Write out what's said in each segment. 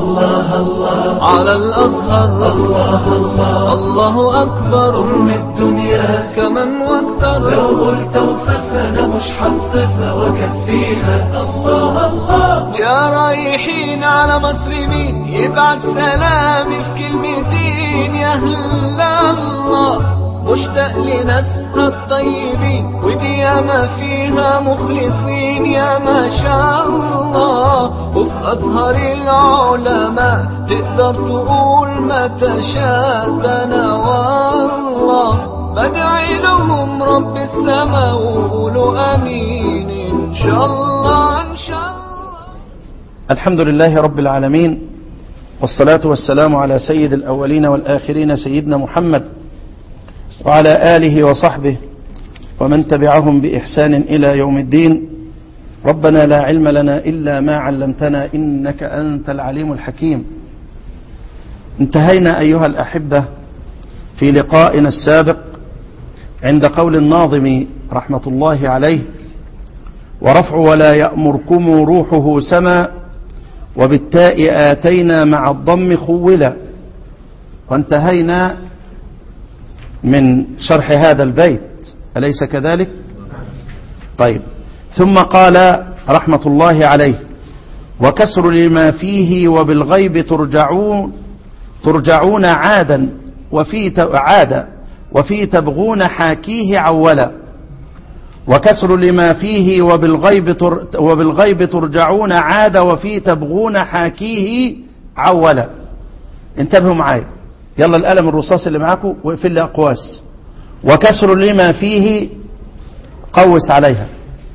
الله الله على الأزهر الله الله الله أكبر أم الدنيا كمن واكثر لو قلت وصفنا مش حنصفها وكفيها الله الله يا رايحين على مصر مين يبعت سلامي في كلمتين يا هلا الله مشتاق لناسها الطيبين ودي ياما فيها مخلصين يا ما شاء الله وفي أزهر العلماء تقدر تقول ما تشاء ده أنا والله بدعي لهم رب السماء وقولوا أمين إن شاء الله إن شاء الله الحمد لله رب العالمين والصلاة والسلام على سيد الأولين والآخرين سيدنا محمد وعلى آله وصحبه ومن تبعهم بإحسان إلى يوم الدين ربنا لا علم لنا إلا ما علمتنا إنك أنت العليم الحكيم انتهينا أيها الأحبة في لقائنا السابق عند قول الناظم رحمة الله عليه ورفع ولا يأمركم روحه سما وبالتاء آتينا مع الضم خولا وانتهينا من شرح هذا البيت أليس كذلك طيب ثم قال رحمة الله عليه وكسر لما فيه وبالغيب ترجعون ترجعون عادا وفي ت- عادا وفي تبغون حاكيه عولا وكسر لما فيه وبالغيب تر وبالغيب ترجعون عاد وفي تبغون حاكيه عولا انتبهوا معايا يلا القلم الرصاص اللي معاكم واقفل لي اقواس وكسر لما فيه قوس عليها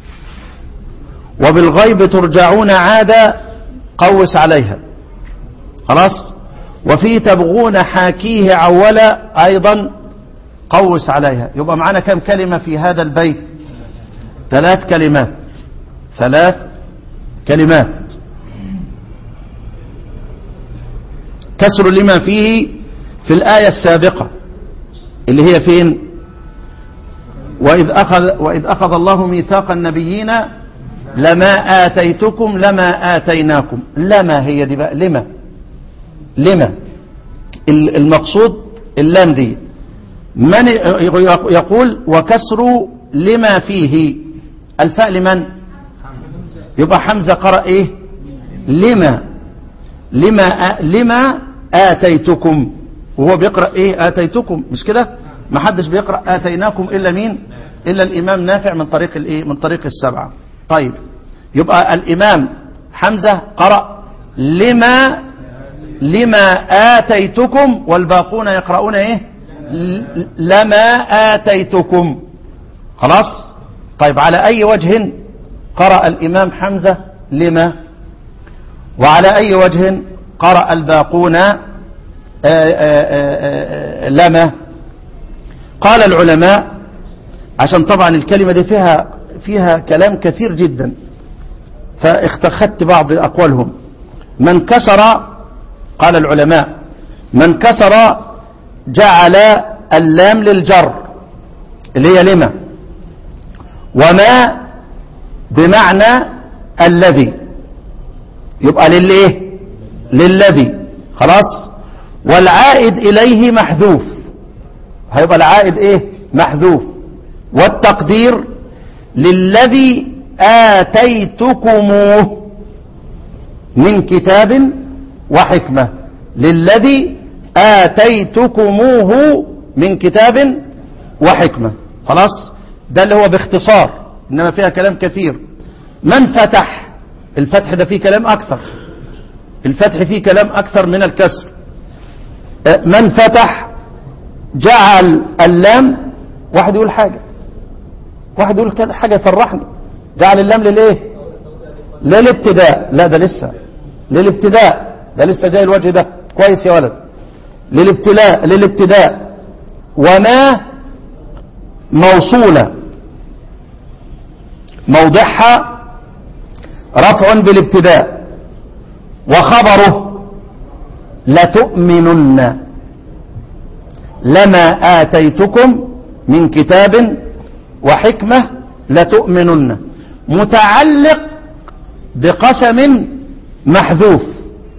وبالغيب ترجعون عاد قوس عليها خلاص وفي تبغون حاكيه عولا ايضا قوس عليها يبقى معانا كم كلمة في هذا البيت ثلاث كلمات ثلاث كلمات كسر لما فيه في الآية السابقة اللي هي فين وإذ أخذ, وإذ أخذ الله ميثاق النبيين لما آتيتكم لما آتيناكم لما هي دي بقى لما لما ال- المقصود اللام دي من يقول وكسر لما فيه الفاء لمن يبقى حمزة قرأ ايه لما لما آ- لما آتيتكم وهو بيقرأ ايه آتيتكم مش كده ما حدش بيقرأ آتيناكم إلا مين إلا الإمام نافع من طريق الايه من طريق السبعة طيب يبقى الإمام حمزة قرأ لما لما آتيتكم والباقون يقرؤون ايه ل- لما آتيتكم خلاص طيب على أي وجه قرأ الإمام حمزة لما وعلى أي وجه قرأ الباقون آآ آآ آآ لما قال العلماء عشان طبعا الكلمة دي فيها فيها كلام كثير جدا فاختخدت بعض أقوالهم من كسر قال العلماء من كسر جعل اللام للجر اللي هي لما وما بمعنى الذي يبقى للايه للذي خلاص والعائد اليه محذوف هيبقى العائد ايه محذوف والتقدير للذي آتيتكموه من كتاب وحكمة للذي آتيتكموه من كتاب وحكمة خلاص ده اللي هو باختصار إنما فيها كلام كثير من فتح الفتح ده فيه كلام أكثر الفتح فيه كلام أكثر من الكسر آه، من فتح جعل اللام واحد يقول حاجة واحد يقول كده حاجة يفرحني جعل اللام للايه للابتداء لا ده لسه للابتداء ده لسه جاي الوجه ده كويس يا ولد للابتلاء للابتداء وما موصولة موضعها رفع بالابتداء وخبره لتؤمنن لما آتيتكم من كتاب وحكمة لتؤمنن متعلق بقسم محذوف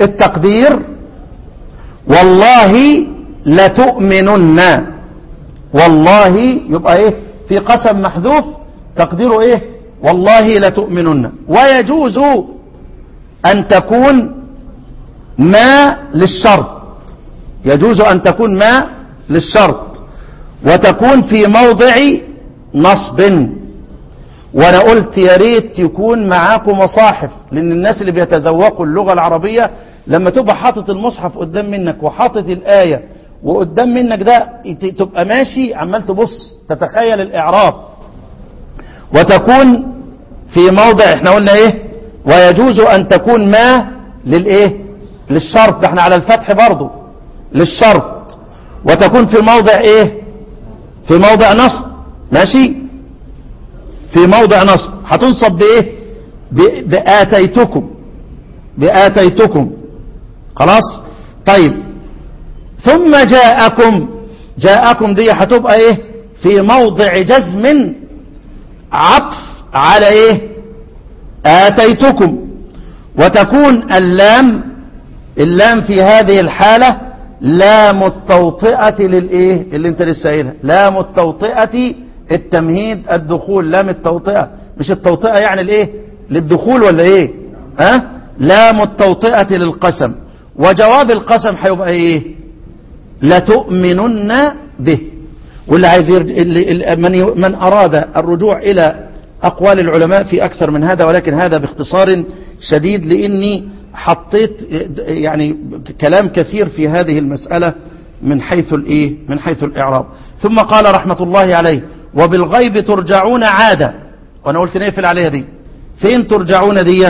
التقدير والله لتؤمنن والله يبقى ايه في قسم محذوف تقديره ايه والله لتؤمنن ويجوز ان تكون ما للشرط يجوز ان تكون ما للشرط وتكون في موضع نصب وانا قلت يا ريت يكون معاكم مصاحف لان الناس اللي بيتذوقوا اللغة العربية لما تبقى حاطط المصحف قدام منك وحاطط الآية وقدام منك ده تبقى ماشي عمال تبص تتخيل الإعراب وتكون في موضع احنا قلنا ايه ويجوز ان تكون ما للايه للشرط ده احنا على الفتح برضو للشرط وتكون في موضع ايه في موضع نصب ماشي في موضع نصب هتنصب بايه ب- بآتيتكم بآتيتكم خلاص طيب ثم جاءكم جاءكم دي هتبقى ايه في موضع جزم عطف على ايه آتيتكم وتكون اللام اللام في هذه الحالة لام التوطئة للايه اللي انت لسه قايلها لام التوطئة التمهيد الدخول لام التوطئة مش التوطئة يعني الايه للدخول ولا ايه ها أه؟ لام التوطئة للقسم وجواب القسم هيبقى ايه لتؤمنن به واللي عايز يرج... اللي... اللي- من ي... من أراد الرجوع إلى أقوال العلماء في أكثر من هذا ولكن هذا باختصار شديد لأني حطيت يعني كلام كثير في هذه المسألة من حيث الإيه من حيث الإعراب ثم قال رحمة الله عليه وبالغيب ترجعون عادة وأنا قلت نقفل عليها دي فين ترجعون دي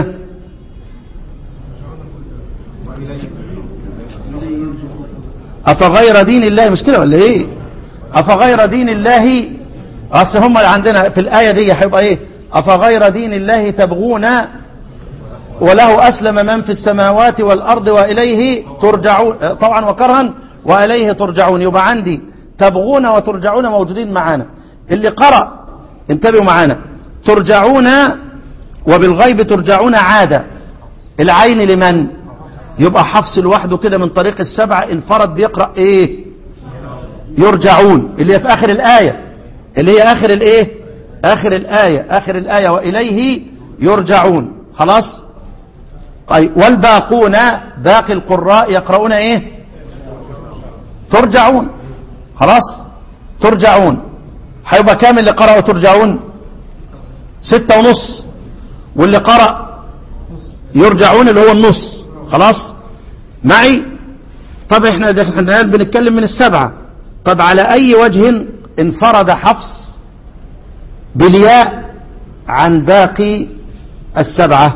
أفغير دين الله مش كده ولا إيه أفغير دين الله أصل هم عندنا في الآية دي هيبقى إيه أفغير دين الله تبغون وله أسلم من في السماوات والأرض وإليه ترجعون طبعا وكرها وإليه ترجعون يبقى عندي تبغون وترجعون موجودين معانا اللي قرأ انتبهوا معانا ترجعون وبالغيب ترجعون عادة العين لمن يبقى حفص لوحده كده من طريق السبعة انفرد بيقرأ ايه يرجعون اللي هي في آخر الآية اللي هي آخر الايه آخر الآية آخر الآية وإليه يرجعون خلاص طيب والباقون باقي القراء يقرؤون ايه ترجعون خلاص ترجعون هيبقى كام اللي قرأوا ترجعون ستة ونص واللي قرأ يرجعون اللي هو النص خلاص معي طب احنا ده احنا الآن بنتكلم من السبعة طب على اي وجه انفرد حفص بالياء عن باقي السبعة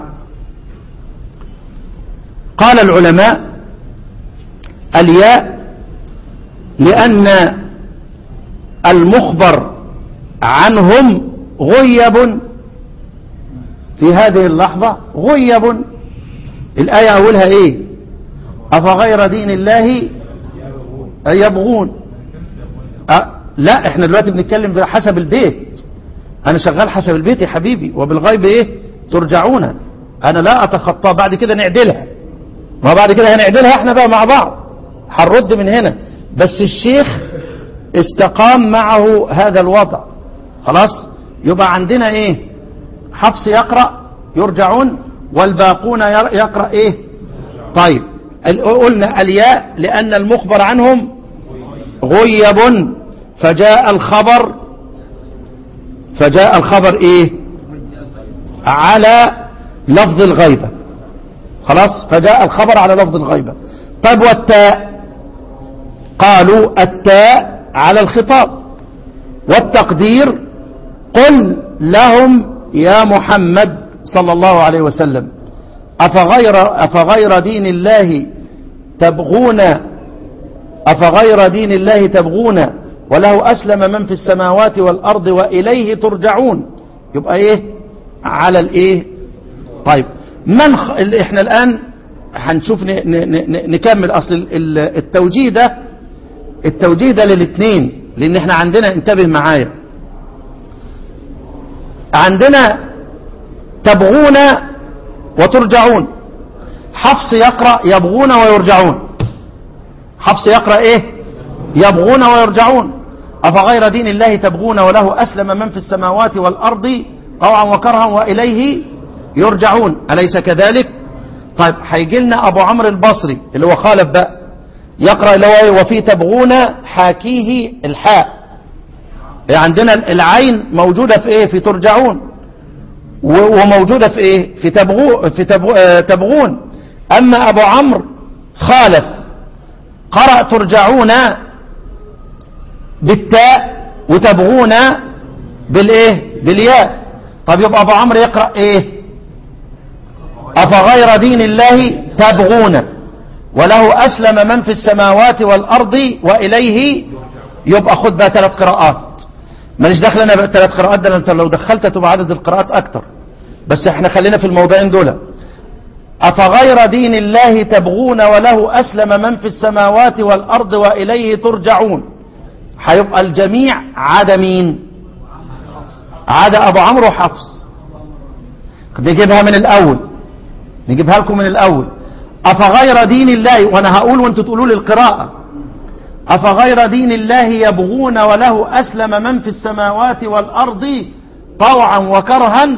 قال العلماء الياء لأن المخبر عنهم غيب في هذه اللحظة غيب الآية أولها إيه أفغير دين الله يبغون أه لا احنا دلوقتي بنتكلم حسب البيت انا شغال حسب البيت يا حبيبي وبالغيب ايه ترجعون انا لا اتخطى بعد كده نعدلها ما بعد كده هنعدلها احنا بقى مع بعض هنرد من هنا بس الشيخ استقام معه هذا الوضع خلاص يبقى عندنا ايه حفص يقرأ يرجعون والباقون ير- يقرأ ايه طيب ال- قلنا الياء لأن المخبر عنهم غيب فجاء الخبر فجاء الخبر ايه على لفظ الغيبة خلاص فجاء الخبر على لفظ الغيبة طيب والتاء قالوا التاء على الخطاب والتقدير قل لهم يا محمد صلى الله عليه وسلم أفغير, أفغير دين الله تبغون أفغير دين الله تبغون وله أسلم من في السماوات والأرض وإليه ترجعون يبقى إيه على الإيه طيب من خ... ال- إحنا الآن هنشوف ن... ن... ن... نكمل أصل ال- ال- التوجيه ده التوجيه ده للاثنين لأن إحنا عندنا انتبه معايا عندنا تبغون وترجعون حفص يقرأ يبغون ويرجعون حفص يقرأ ايه يبغون ويرجعون أفغير دين الله تبغون وله أسلم من في السماوات والأرض طوعا وكرها وإليه يرجعون أليس كذلك طيب هيجي لنا أبو عمرو البصري اللي هو خالف بقى يقرأ اللي هو ايه وفي تبغون حاكيه الحاء يعني عندنا العين موجودة في ايه في ترجعون و- وموجودة في ايه في تبغو في تبغو آه، تبغون اما ابو عمرو خالف قرأ ترجعون بالتاء وتبغون بالايه بالياء طب يبقى ابو عمرو يقرأ ايه افغير دين الله تبغون وله اسلم من في السماوات والارض واليه يبقى خد بقى ثلاث قراءات ماليش دخل انا بقى ثلاث قراءات ده انت لو دخلت تبقى عدد القراءات اكتر بس احنا خلينا في الموضعين دول افغير دين الله تبغون وله اسلم من في السماوات والارض واليه ترجعون هيبقى الجميع عدا مين عدا ابو عمرو وحفص نجيبها من الاول نجيبها لكم من الاول افغير دين الله وانا هقول وانتوا تقولوا لي القراءه أفغير دين الله يبغون وله أسلم من في السماوات والأرض طوعا وكرها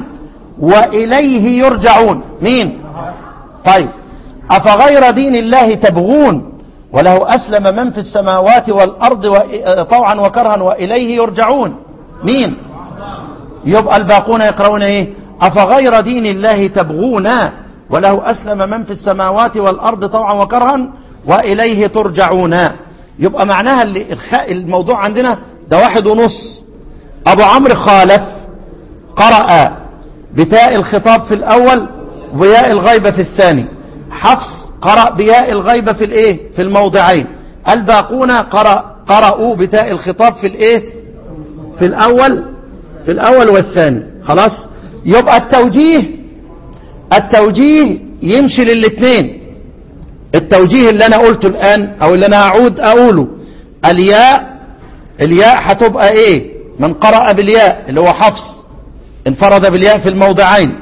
وإليه يرجعون مين طيب أفغير دين الله تبغون وله أسلم من في السماوات والأرض و- طوعا وكرها وإليه يرجعون مين يبقى الباقون يقرؤون ايه افغير دين الله تبغون وله اسلم من في السماوات والارض طوعا وكرها واليه ترجعون يبقى معناها اللي الخ- الموضوع عندنا ده واحد ونص ابو عمرو خالف قرأ بتاء الخطاب في الاول وياء الغيبة في الثاني حفص قرأ بياء الغيبة في الايه في الموضعين الباقون قرأ قرأوا بتاء الخطاب في الايه في الاول في الاول والثاني خلاص يبقى التوجيه التوجيه يمشي للاثنين التوجيه اللي انا قلته الان او اللي انا هعود اقوله الياء الياء هتبقى ايه من قرأ بالياء اللي هو حفص انفرد بالياء في الموضعين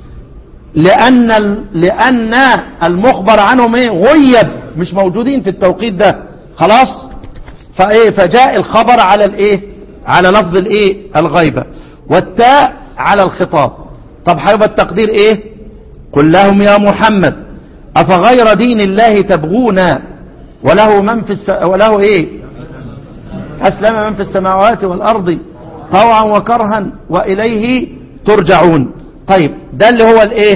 لان ال- لان المخبر عنهم ايه غيب مش موجودين في التوقيت ده خلاص فايه فجاء الخبر على الايه على لفظ الايه الغيبه والتاء على الخطاب طب هيبقى التقدير ايه قل لهم يا محمد افغير دين الله تبغون وله من في الس... وله ايه اسلم من في السماوات والارض طوعا وكرها واليه ترجعون طيب ده اللي هو الايه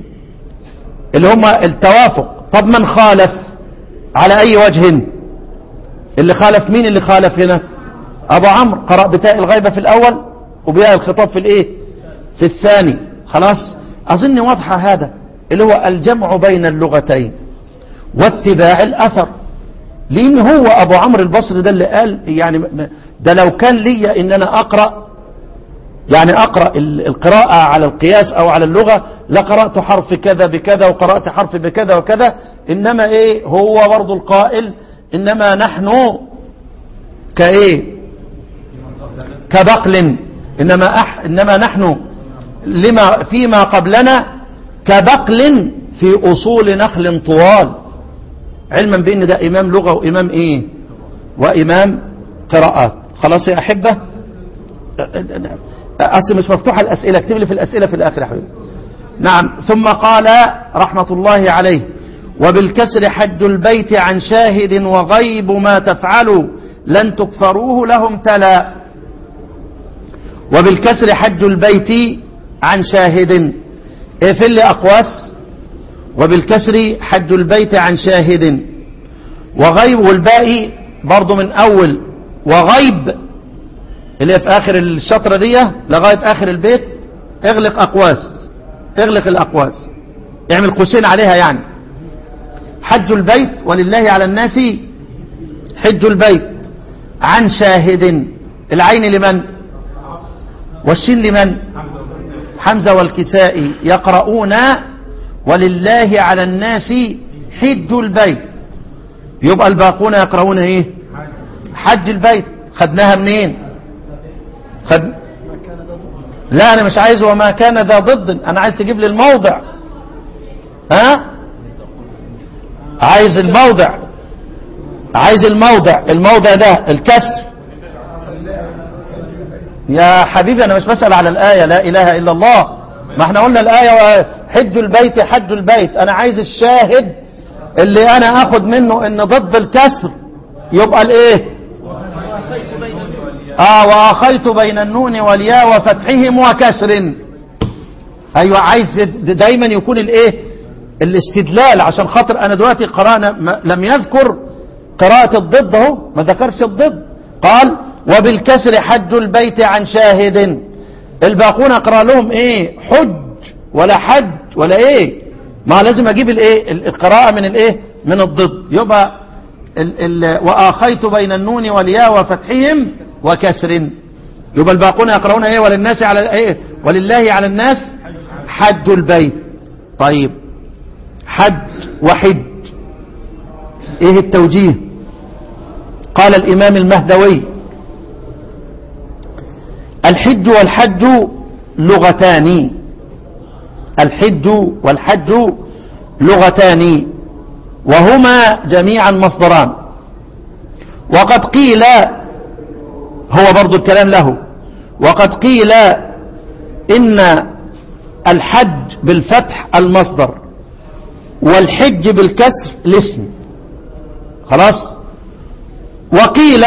اللي هم التوافق طب من خالف على اي وجه اللي خالف مين اللي خالف هنا ابو عمرو قرأ بتاء الغيبة في الاول وبياء الخطاب في الايه في الثاني خلاص اظن واضحة هذا اللي هو الجمع بين اللغتين واتباع الاثر لان هو ابو عمرو البصري ده اللي قال يعني م- م- ده لو كان لي ان انا اقرأ يعني اقرأ ال- القراءة على القياس او على اللغة لقرأت حرف كذا بكذا وقرأت حرف بكذا وكذا انما ايه هو برضو القائل انما نحن كايه كبقل انما أح انما نحن لما فيما قبلنا كبقل في اصول نخل طوال علما بان ده امام لغة وامام ايه وامام قراءات خلاص يا احبه اصل مش مفتوحه الاسئله اكتب لي في الاسئله في الاخر يا حبيبي نعم ثم قال رحمه الله عليه وبالكسر حج البيت عن شاهد وغيب ما تفعلوا لن تكفروه لهم تلا وبالكسر حج البيت عن شاهد اقفل لي اقواس وبالكسر حج البيت عن شاهد وغيب والباقي برضو من اول وغيب اللي هي في اخر الشطرة دي لغاية اخر البيت اغلق اقواس اغلق الاقواس اعمل قوسين عليها يعني حج البيت ولله على الناس حج البيت عن شاهد العين لمن والشين لمن حمزة والكسائي يقرؤون ولله على الناس حج البيت يبقى الباقون يقرؤون ايه حج البيت خدناها منين خد لا انا مش عايز وما كان ذا ضد انا عايز تجيب لي الموضع ها عايز الموضع عايز الموضع الموضع ده الكسر يا حبيبي انا مش بسأل على الآية لا اله الا الله ما احنا قلنا الآية حج البيت حج البيت انا عايز الشاهد اللي انا اخد منه ان ضد الكسر يبقى الايه اه واخيت بين النون والياء وفتحهم وكسر ايوه عايز دايما يكون الايه الاستدلال عشان خاطر انا دلوقتي قرانا ما- لم يذكر قراءة الضد اهو ما ذكرش الضد قال وبالكسر حج البيت عن شاهد الباقون اقرا لهم ايه حج ولا حج ولا ايه ما لازم اجيب الايه ال- القراءة من الايه من الضد يبقى ال ال واخيت بين النون والياء وفتحهم وكسر يبقى الباقون يقرؤون ايه وللناس على ايه ولله على الناس حج البيت طيب حج وحج ايه التوجيه قال الامام المهدوي الحج والحج لغتان الحج والحج لغتان وهما جميعا مصدران وقد قيل هو برضو الكلام له وقد قيل إن الحج بالفتح المصدر والحج بالكسر الاسم خلاص وقيل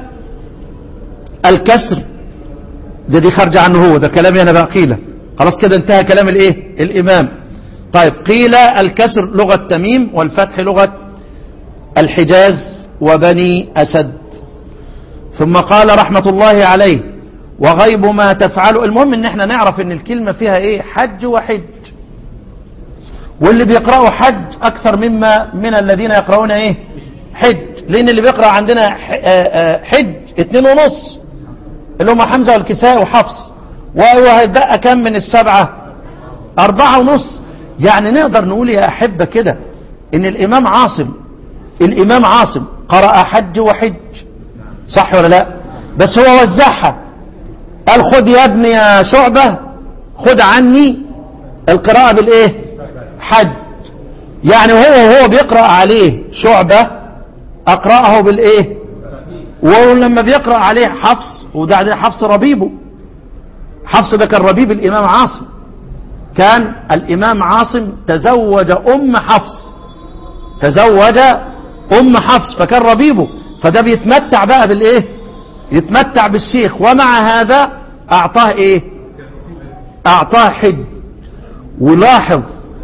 الكسر ده دي خارج عنه هو ده كلامي انا بقى قيل خلاص كده انتهى كلام الايه الامام طيب قيل الكسر لغة تميم والفتح لغة الحجاز وبني أسد ثم قال رحمة الله عليه وغيب ما تفعله المهم ان احنا نعرف ان الكلمة فيها ايه حج وحج واللي بيقرأوا حج اكثر مما من الذين يقرؤون ايه حج لان اللي بيقرأ عندنا ح- آه، آه، حج اتنين ونص اللي هم حمزة والكساء وحفص وهيتبقى كم من السبعة أربعة ونص يعني نقدر نقول يا أحبة كده إن الإمام عاصم الإمام عاصم قرأ حج وحج صح ولا لا بس هو وزعها قال خد يا ابني يا شعبة خد عني القراءة بالإيه حج يعني هو هو بيقرأ عليه شعبة أقرأه بالإيه ولما بيقرأ عليه حفص وده ده حفص ربيبه حفص ده كان ربيب الإمام عاصم كان الإمام عاصم تزوج أم حفص تزوج أم حفص فكان ربيبه فده بيتمتع بقى بالإيه يتمتع بالشيخ ومع هذا أعطاه إيه أعطاه حج ولاحظ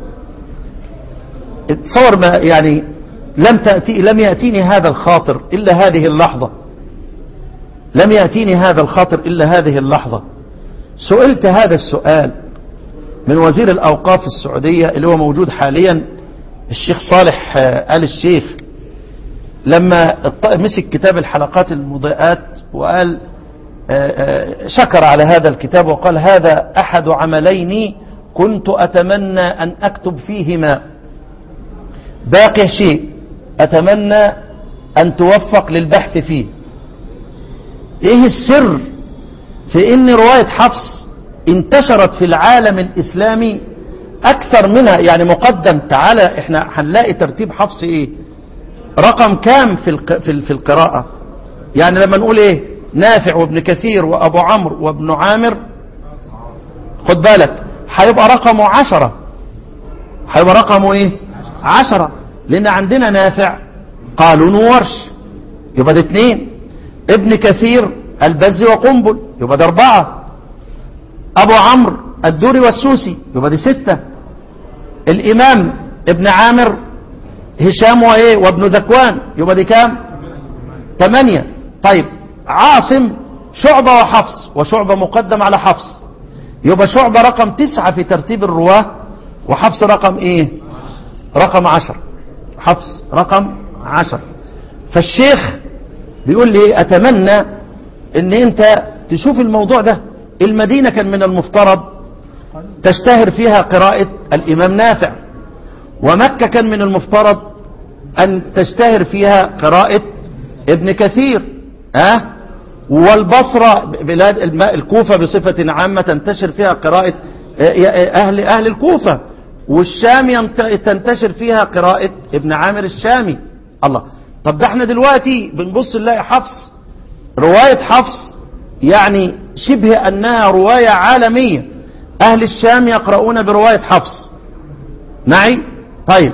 تصور ما يعني لم تأتي لم يأتيني هذا الخاطر إلا هذه اللحظة لم يأتيني هذا الخاطر إلا هذه اللحظة سئلت هذا السؤال من وزير الأوقاف السعودية اللي هو موجود حاليا الشيخ صالح آه، آل الشيخ لما الط- مسك كتاب الحلقات المضيئات وقال آه، آه، شكر على هذا الكتاب وقال هذا أحد عملين كنت أتمنى أن أكتب فيهما باقي شيء أتمنى أن توفق للبحث فيه إيه السر في إن رواية حفص انتشرت في العالم الإسلامي أكثر منها يعني مقدم تعالى إحنا هنلاقي ترتيب حفص إيه رقم كام في الق- في ال- في القراءة يعني لما نقول إيه نافع وابن كثير وأبو عمرو وابن عامر خد بالك هيبقى رقمه عشرة هيبقى رقمه ايه عشرة لان عندنا نافع قالون وورش يبقى ده اتنين ابن كثير البز وقنبل يبقى ده اربعة ابو عمرو الدوري والسوسي يبقى دي ستة الامام ابن عامر هشام وايه وابن ذكوان يبقى دي كام ثمانية طيب عاصم شعبة وحفص وشعبة مقدم على حفص يبقى شعبة رقم تسعة في ترتيب الرواة وحفص رقم ايه رقم عشر حفص رقم عشر فالشيخ بيقول لي اتمنى ان انت تشوف الموضوع ده المدينة كان من المفترض تشتهر فيها قراءة الامام نافع ومكة كان من المفترض ان تشتهر فيها قراءة ابن كثير ها أه؟ والبصرة بلاد الم- الكوفة بصفة عامة تنتشر فيها قراءة أهل أهل الكوفة والشام ينت- تنتشر فيها قراءة ابن عامر الشامي الله طب ده احنا دلوقتي بنبص نلاقي حفص رواية حفص يعني شبه أنها رواية عالمية أهل الشام يقرؤون برواية حفص معي طيب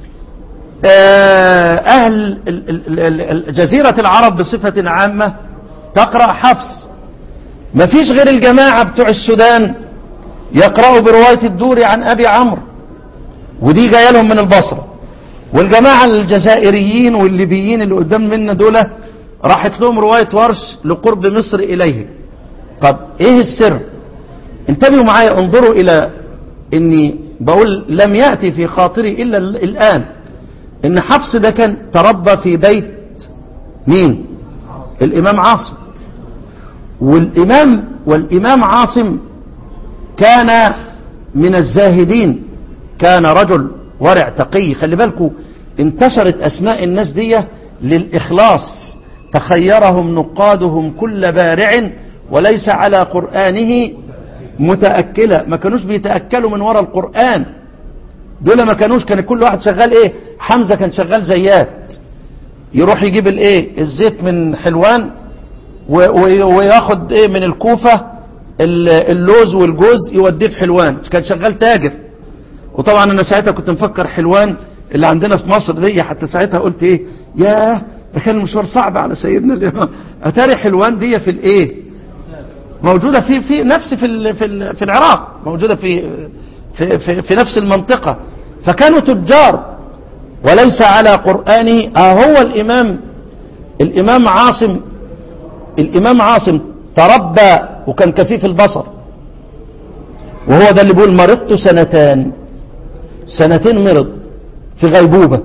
آه، أهل ال- ال- ال- ال- جزيرة العرب بصفة عامة تقرأ حفص ما فيش غير الجماعة بتوع السودان يقرأوا برواية الدوري عن أبي عمرو ودي جاية لهم من البصرة والجماعة الجزائريين والليبيين اللي قدام منا دول راحت لهم رواية ورش لقرب مصر إليه طب إيه السر انتبهوا معايا انظروا إلى إني بقول لم يأتي في خاطري إلا ال- الآن إن حفص ده كان تربى في بيت مين الإمام عاصم والإمام والإمام عاصم كان من الزاهدين كان رجل ورع تقي خلي بالكم انتشرت أسماء الناس دي للإخلاص تخيرهم نقادهم كل بارع وليس على قرآنه متأكلة ما كانوش بيتأكلوا من وراء القرآن دول ما كانوش كان كل واحد شغال ايه حمزة كان شغال زيات يروح يجيب الايه الزيت من حلوان و- و- وياخد ايه من الكوفة ال- اللوز والجوز يوديه في حلوان كان شغال تاجر وطبعا انا ساعتها كنت مفكر حلوان اللي عندنا في مصر دي حتى ساعتها قلت ايه ياه ده كان المشوار صعب على سيدنا الامام اتاري حلوان دي في الايه موجودة في في نفس في ال- في ال- في العراق موجودة في في في, في نفس المنطقة فكانوا تجار وليس على قرآنه آه هو الإمام الإمام عاصم الإمام عاصم تربى وكان كفيف البصر وهو ده اللي بيقول مرضت سنتان سنتين مرض في غيبوبة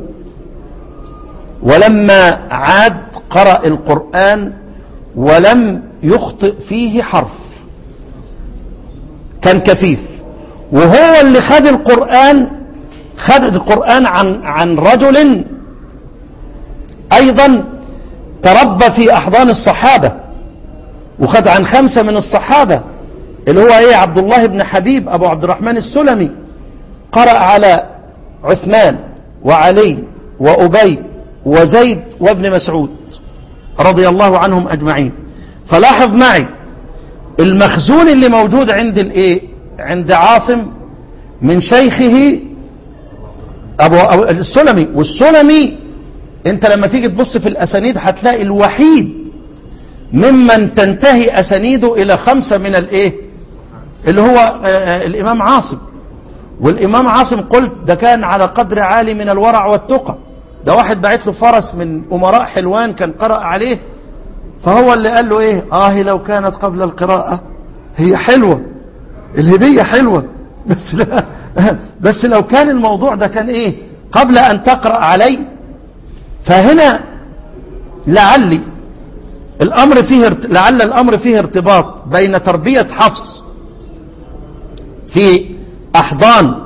ولما عاد قرأ القرآن ولم يخطئ فيه حرف كان كفيف وهو اللي خد القرآن خد القرآن عن عن رجل أيضا تربى في أحضان الصحابة وخد عن خمسة من الصحابة اللي هو ايه عبد الله بن حبيب أبو عبد الرحمن السلمي قرأ على عثمان وعلي وأبي وزيد وابن مسعود رضي الله عنهم أجمعين فلاحظ معي المخزون اللي موجود عند الايه عند عاصم من شيخه أبو, أبو السلمي والسلمي انت لما تيجي تبص في الأسانيد هتلاقي الوحيد ممن تنتهي أسانيده إلى خمسة من الايه اللي هو آه، آه، الإمام عاصم والإمام عاصم قلت ده كان على قدر عالي من الورع والتقى ده واحد بعت له فرس من أمراء حلوان كان قرأ عليه فهو اللي قال له ايه اه لو كانت قبل القراءة هي حلوة الهدية حلوة بس لا بس لو كان الموضوع ده كان ايه قبل ان تقرأ علي فهنا لعلي الامر فيه ارت- لعل الامر فيه ارتباط بين تربية حفص في احضان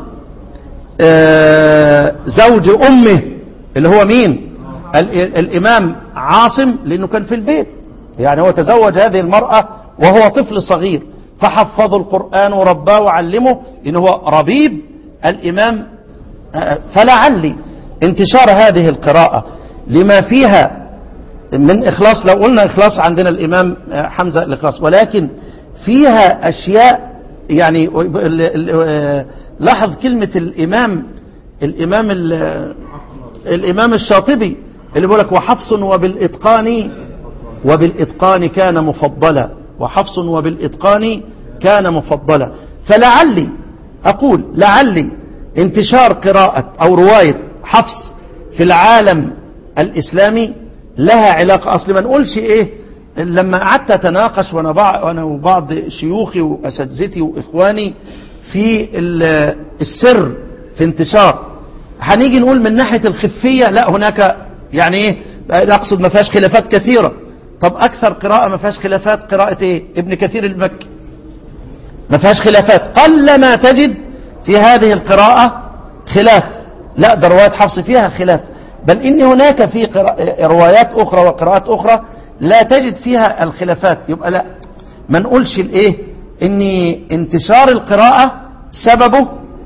آه، زوج امه اللي هو مين ال- الامام عاصم لانه كان في البيت يعني هو تزوج هذه المرأة وهو طفل صغير فحفظه القرآن ورباه وعلمه لأن هو ربيب الإمام آه، فلعلي انتشار هذه القراءة لما فيها من إخلاص لو قلنا إخلاص عندنا الإمام آه، حمزة الإخلاص ولكن فيها أشياء يعني ال- ال- آه، لاحظ كلمة الإمام الإمام ال- الإمام الشاطبي اللي بيقول لك وحفص وبالإتقان وبالإتقان كان مفضلا وحفص وبالإتقان كان مفضلا فلعلي أقول لعلي انتشار قراءة أو رواية حفص في العالم الإسلامي لها علاقة أصل ما نقولش إيه لما قعدت أتناقش وأنا بع- وأنا وبعض شيوخي وأساتذتي وإخواني في ال- السر في انتشار هنيجي نقول من ناحية الخفية لا هناك يعني ايه اقصد ما فيهاش خلافات كثيرة طب اكثر قراءة ما فيهاش خلافات قراءة ايه ابن كثير المكي ما فيهاش خلافات قل ما تجد في هذه القراءة خلاف لا ده روايات حفص فيها خلاف بل ان هناك في قراء- روايات اخرى وقراءات اخرى لا تجد فيها الخلافات يبقى لا ما نقولش الايه ان انتشار القراءة سببه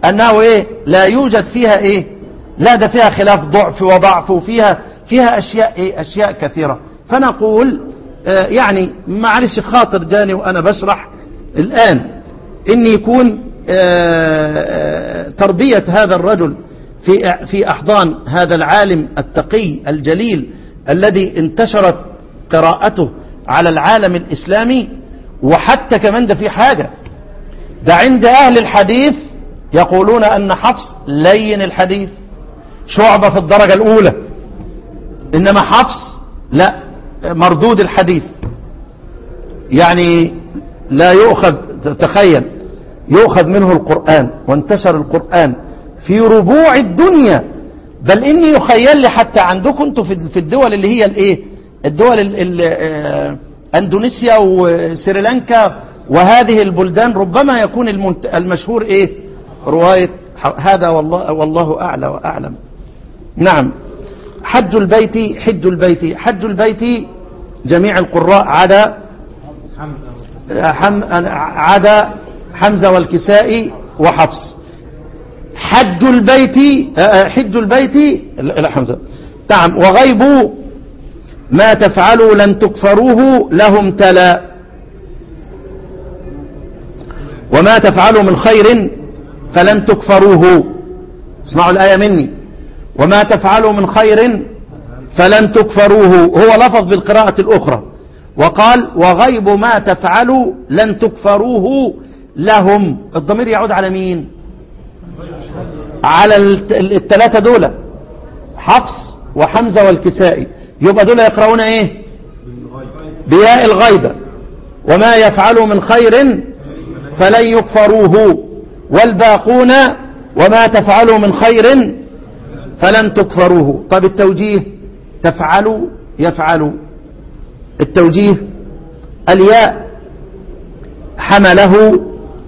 أنه إيه لا يوجد فيها إيه لا ده فيها خلاف ضعف وضعف وفيها فيها أشياء إيه أشياء كثيرة فنقول آه يعني معلش خاطر جاني وأنا بشرح الآن إن يكون آه تربية هذا الرجل في في أحضان هذا العالم التقي الجليل الذي انتشرت قراءته على العالم الإسلامي وحتى كمان ده في حاجة ده عند أهل الحديث يقولون أن حفص لين الحديث شعبة في الدرجة الأولى إنما حفص لا مردود الحديث يعني لا يؤخذ تخيل يؤخذ منه القرآن وانتشر القرآن في ربوع الدنيا بل إني يخيل لي حتى عندكم انتوا في الدول اللي هي الايه الدول ال ال اندونيسيا وسريلانكا وهذه البلدان ربما يكون المشهور ايه رواية هذا والله, والله أعلى وأعلم نعم حج البيت حج البيت حج البيت جميع القراء عدا حم عدا حمزة والكساء وحفص حج البيت حج البيت لا حمزة نعم وغيب ما تفعلوا لن تكفروه لهم تلا وما تفعلوا من خير فلن تكفروه اسمعوا الآية مني وما تفعلوا من خير فلن تكفروه هو لفظ بالقراءة الأخرى وقال وغيب ما تفعلوا لن تكفروه لهم الضمير يعود على مين على الثلاثة دول حفص وحمزة والكسائي يبقى دول يقرؤون ايه بياء الغيبة وما يفعلوا من خير فلن يكفروه والباقون وما تفعلوا من خير فلن تكفروه طب التوجيه تفعلوا يفعلوا التوجيه الياء حمله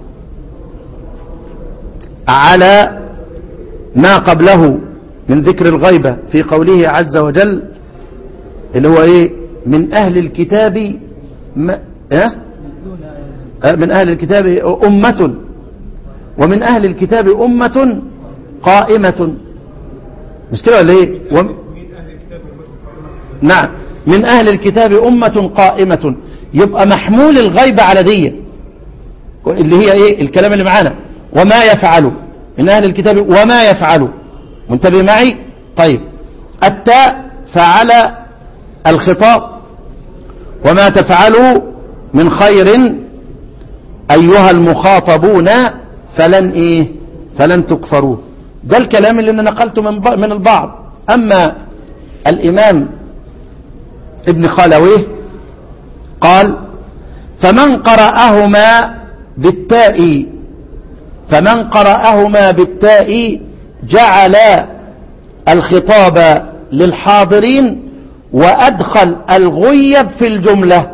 على ما قبله من ذكر الغيبة في قوله عز وجل اللي هو ايه من اهل الكتاب ما اه من اهل الكتاب امة ومن اهل الكتاب امة قائمة مش كده ولا ايه وم... نعم من اهل الكتاب امة قائمة يبقى محمول الغيبة على دي اللي هي ايه الكلام اللي معانا وما يفعلوا من اهل الكتاب وما يفعلوا منتبه معي طيب التاء فعل الخطاب وما تفعلوا من خير أيها المخاطبون فلن إيه فلن تكفروه ده الكلام اللي أنا نقلته من من البعض أما الإمام ابن خلويه قال فمن قرأهما بالتاء فمن قرأهما بالتاء جعل الخطاب للحاضرين وأدخل الغيب في الجملة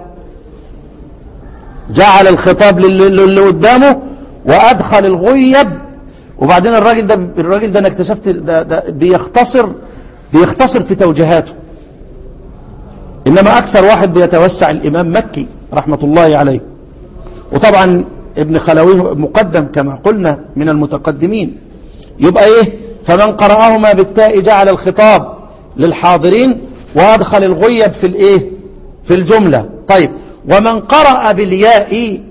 جعل الخطاب للي قدامه وأدخل الغيب وبعدين الراجل ده الراجل ده انا اكتشفت ده, ده بيختصر بيختصر في توجيهاته إنما أكثر واحد بيتوسع الإمام مكي رحمة الله عليه وطبعا ابن خلويه مقدم كما قلنا من المتقدمين يبقى إيه فمن قرأهما بالتاء جعل الخطاب للحاضرين وأدخل الغيب في الإيه في الجملة طيب ومن قرأ بالياء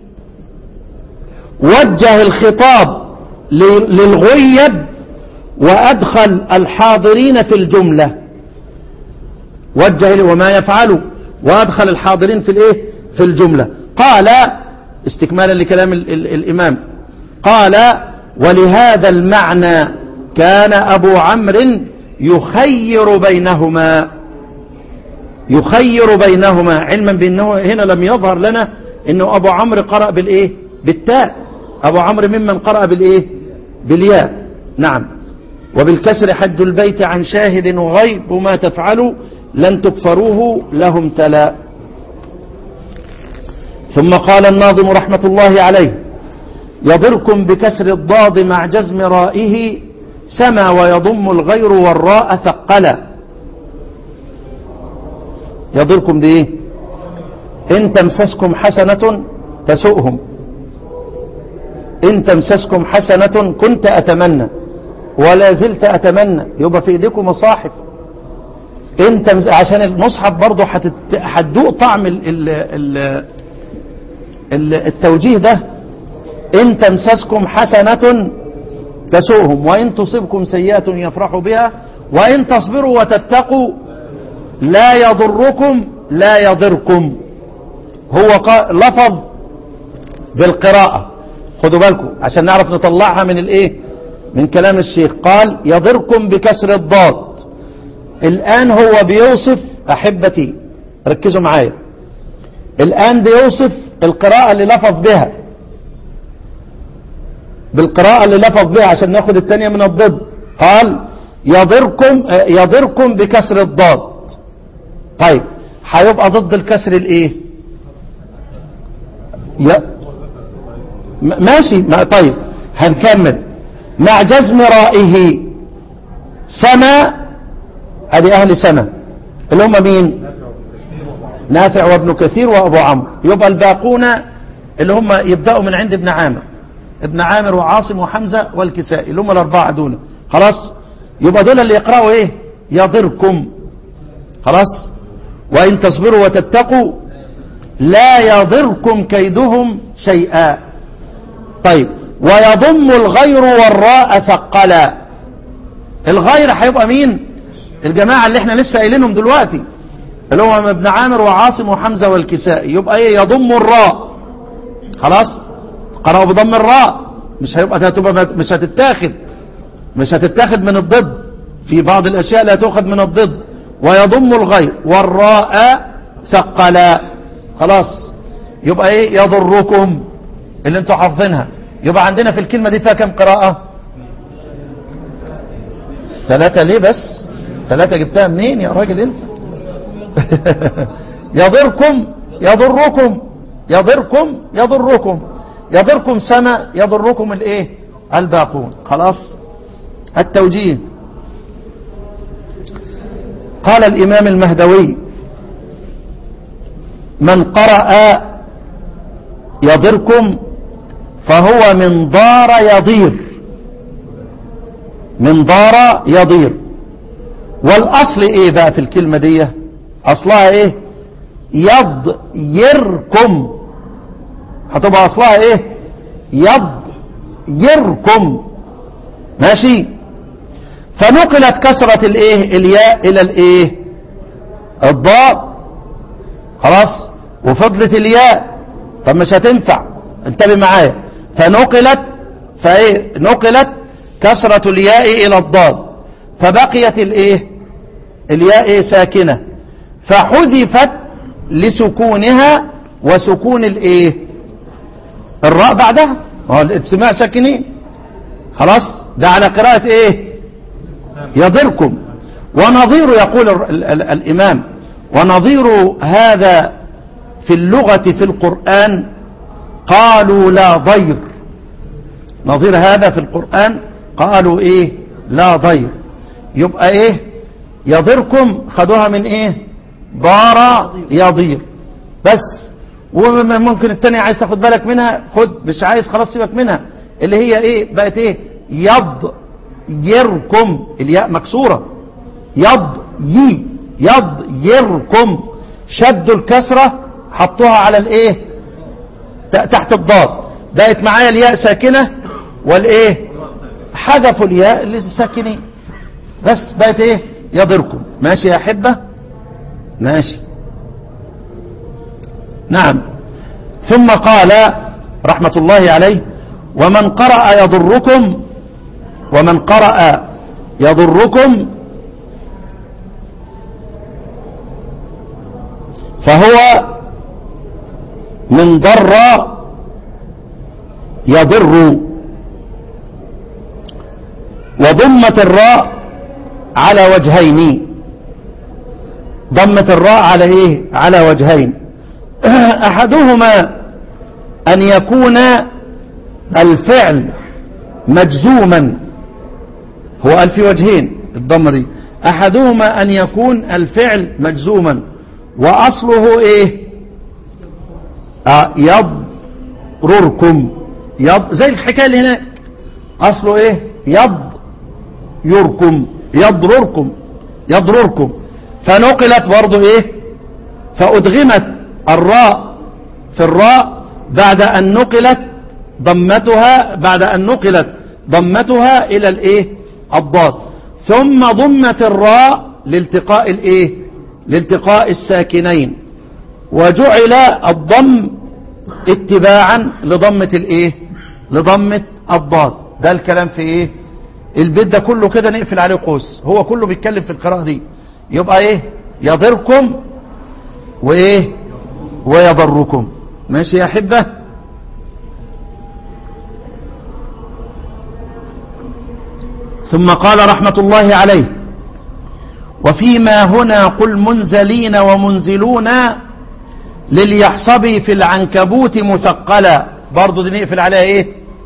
وجه الخطاب للغيب وأدخل الحاضرين في الجملة وجه وما يفعله وأدخل الحاضرين في الإيه في الجملة قال استكمالا لكلام ال ال الإمام قال ولهذا المعنى كان أبو عمرو يخير بينهما يخير بينهما علما بأنه هنا لم يظهر لنا أنه أبو عمرو قرأ بالإيه بالتاء أبو عمرو ممن قرأ بالإيه بالياء نعم وبالكسر حج البيت عن شاهد وغيب وما تفعلوا لن تكفروه لهم تلا ثم قال الناظم رحمة الله عليه يضركم بكسر الضاد مع جزم رائه سما ويضم الغير والراء ثقلا يضركم دي ايه ان تمسسكم حسنة تسؤهم إن تمسسكم حسنة كنت أتمنى ولا زلت أتمنى يبقى في إيديكم مصاحف إن تمس... عشان المصحف برضه هتت... هتدوق طعم ال... ال... ال... ال... التوجيه ده إن تمسسكم حسنة تسؤهم وإن تصبكم سيئة يفرحوا بها وإن تصبروا وتتقوا لا يضركم لا يضركم هو قا... لفظ بالقراءة خدوا بالكم عشان نعرف نطلعها من الايه من كلام الشيخ قال يضركم بكسر الضاد الآن هو بيوصف أحبتي ركزوا معايا الآن بيوصف القراءة اللي لفظ بها بالقراءة اللي لفظ بها عشان ناخد الثانية من الضد قال يضركم يضركم بكسر الضاد طيب هيبقى ضد الكسر الايه ي- م- ماشي ما طيب هنكمل مع جزم رائه سما ادي اهل سما اللي هم مين نافع وابن كثير وابو عمرو يبقى الباقون اللي هم يبداوا من عند ابن عامر ابن عامر وعاصم وحمزه والكسائي اللي هم الاربعه دول خلاص يبقى دول اللي يقراوا ايه يضركم خلاص وان تصبروا وتتقوا لا يضركم كيدهم شيئا طيب ويضم الغير والراء ثقلا الغير هيبقى مين الجماعة اللي احنا لسه قايلينهم دلوقتي اللي هم ابن عامر وعاصم وحمزة والكسائي يبقى ايه يضم الراء خلاص قرأوا بضم الراء مش هيبقى هتبقى مش هتتاخد مش هتتاخد من الضد في بعض الاشياء لا تؤخذ من الضد ويضم الغير والراء ثقلا خلاص يبقى ايه يضركم اللي انتوا حافظينها يبقى عندنا في الكلمة دي فيها كم قراءة ثلاثة ليه بس ثلاثة جبتها منين يا راجل انت يضركم يضركم يضركم يضركم يضركم سما يضركم الايه الباقون خلاص التوجيه قال الامام المهدوي من قرأ يضركم فهو من ضار يضير من ضار يضير والاصل ايه بقى في الكلمة دي اصلها ايه يضيركم هتبقى اصلها ايه يضيركم ماشي فنقلت كسرة الايه الياء الى الايه الضاء خلاص وفضلت الياء طب مش هتنفع انتبه معايا فنقلت فايه نقلت كسرة الياء الى الضاد فبقيت الايه الياء إيه ساكنة فحذفت لسكونها وسكون الايه الراء بعدها هو الابتماع ساكنين خلاص ده على قراءة ايه يضركم ونظير يقول ال ال الامام ونظير هذا في اللغة في القرآن قالوا لا ضير نظير هذا في القرآن قالوا ايه لا ضير يبقى ايه يضركم خدوها من ايه ضار يضير بس وممكن التانية عايز تاخد بالك منها خد مش عايز خلاص سيبك منها اللي هي ايه بقت ايه يض يركم الياء مكسورة يض يي يض يركم شدوا الكسرة حطوها على الايه تحت الضاد بقت معايا الياء ساكنة والايه حذفوا الياء اللي ساكنين بس بقت ايه يضركم ماشي يا احبة ماشي نعم ثم قال رحمة الله عليه ومن قرأ يضركم ومن قرأ يضركم فهو من ضر يضر وضمت الراء على وجهين ضمت الراء على ايه على وجهين احدهما ان يكون الفعل مجزوما هو قال في وجهين الضمه دي احدهما ان يكون الفعل مجزوما واصله ايه آه يضرركم يض زي الحكاية اللي هناك أصله إيه يض يركم يضرركم يضرركم فنقلت برضو إيه فأدغمت الراء في الراء بعد أن نقلت ضمتها بعد أن نقلت ضمتها إلى الإيه الضاد ثم ضمت الراء لالتقاء الإيه لالتقاء الساكنين وجعل الضم اتباعا لضمة الإيه لضمة الضاد ده الكلام في إيه البيت ده كله كده نقفل عليه قوس هو كله بيتكلم في القراءة دي يبقى إيه يضركم وإيه ويضركم ماشي يا أحبة ثم قال رحمة الله عليه وفيما هنا قل منزلين ومنزلون لليحصبي في العنكبوت مثقلا برضو دي نقفل عليها ايه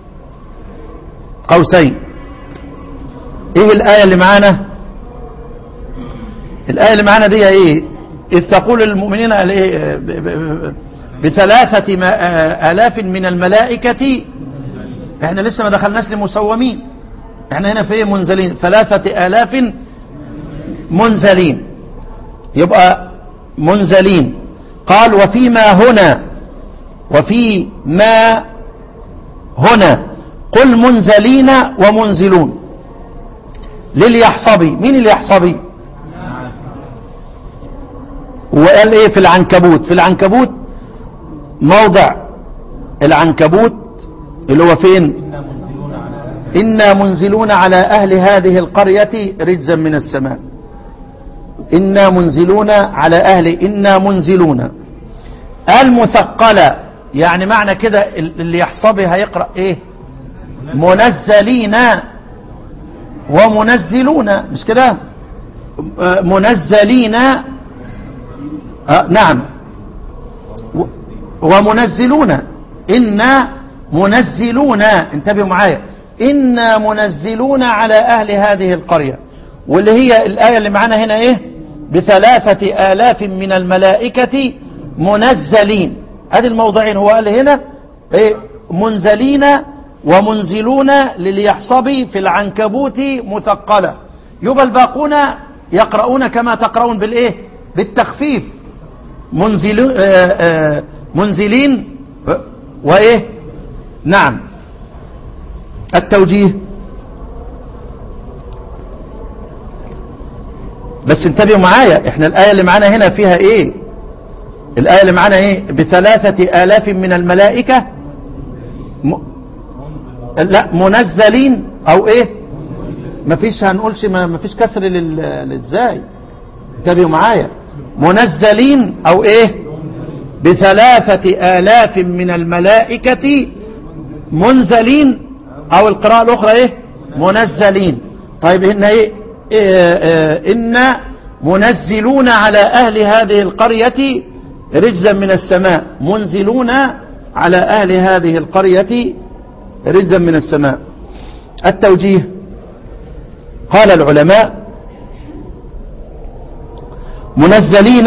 قوسين ايه الآية اللي معانا الآية اللي معانا دي ايه إذ تقول المؤمنين إيه؟ ب- ب- بثلاثة ما- آلاف من الملائكة احنا لسه ما دخلناش لمسومين احنا هنا في ايه منزلين ثلاثة آلاف منزلين يبقى منزلين قال وفيما هنا وفي ما هنا قل منزلين ومنزلون لليحصبي مين اليحصبي وقال ايه في العنكبوت في العنكبوت موضع العنكبوت اللي هو فين إنا منزلون على أهل هذه القرية رجزا من السماء إنا منزلون على أهل إنا منزلون المثقلة يعني معنى كده اللي يحصبها هيقرأ إيه منزلين ومنزلون مش كده آه، منزلين آه نعم و- ومنزلون إنا منزلون انتبهوا معايا إنا منزلون على أهل هذه القرية واللي هي الآية اللي معانا هنا إيه بثلاثة آلاف من الملائكة منزلين هذه الموضعين هو قال هنا إيه منزلين ومنزلون لليحصبي في العنكبوت مثقلة يبقى الباقون يقرؤون كما تقرؤون بالإيه بالتخفيف منزل آه، آه، منزلين و- وإيه نعم التوجيه بس انتبهوا معايا احنا الآية اللي معانا هنا فيها ايه الآية اللي معانا ايه بثلاثة آلاف من الملائكة م... لا منزلين او ايه مفيش هنقولش ما مفيش كسر لل... للزاي انتبهوا معايا منزلين او ايه بثلاثة آلاف من الملائكة منزلين او القراءة الاخرى ايه منزلين طيب هنا ايه, إيه آه إن منزلون على اهل هذه القرية رجزا من السماء منزلون على اهل هذه القرية رجزا من السماء التوجيه قال العلماء منزلين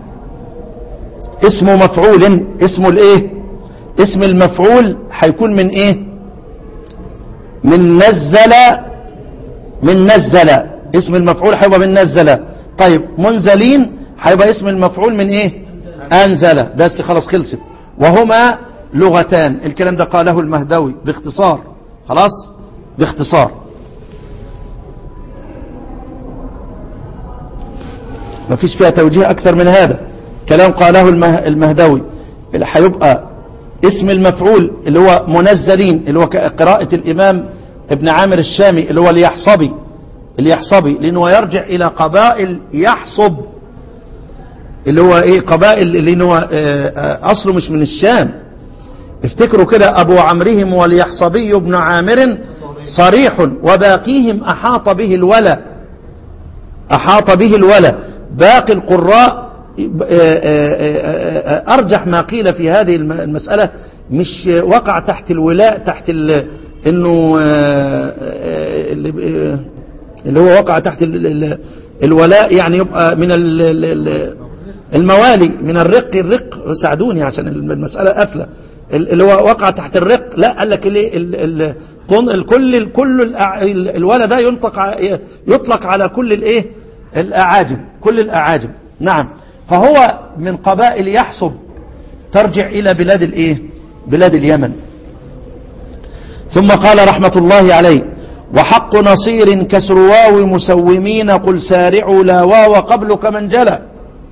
اسم مفعول اسم الايه اسم المفعول هيكون من ايه من نزل من نزل اسم المفعول هيبقى من نزل طيب منزلين هيبقى اسم المفعول من ايه انزل بس خلاص خلصت وهما لغتان الكلام ده قاله المهدوي باختصار خلاص باختصار ما فيش فيها توجيه اكثر من هذا كلام قاله المه... المهدوي اللي هيبقى اسم المفعول اللي هو منزلين اللي هو قراءة الإمام ابن عامر الشامي اللي هو اليحصبي اليحصبي لأنه يرجع إلى قبائل يحصب اللي هو إيه قبائل اللي هو أصله مش من الشام افتكروا كده أبو عمرهم واليحصبي ابن عامر صريح وباقيهم أحاط به الولا أحاط به الولا باقي القراء أرجح ما قيل في هذه المسألة مش وقع تحت الولاء تحت ال انه اللي هو وقع تحت الولاء يعني يبقى من الموالي من الرق الرق ساعدوني عشان المسألة قافلة ال- اللي هو وقع تحت الرق لا قال لك الايه ال- ال- طن- الكل الكل الأع- ال- الولد ده ينطق ع- يطلق على كل الايه الاعاجم كل الاعاجم نعم فهو من قبائل يحسب ترجع الى بلاد الايه بلاد اليمن ثم قال رحمة الله عليه وحق نصير كسر واو مسومين قل سارعوا لا واو قبل كمن جلى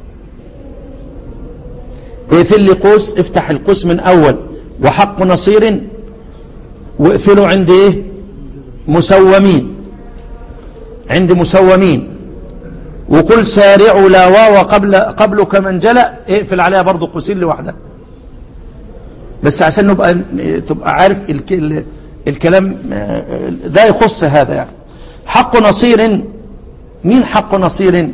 اقفل لي قوس افتح القوس من اول وحق نصير واقفله عند ايه مسومين عند مسومين وقل سارعوا لا واو قبل قبل كمن جلى اقفل عليها برضو قوسين لوحدها بس عشان نبقى تبقى عارف الك... ال- الكلام آه، ده يخص هذا يعني حق نصير مين حق نصير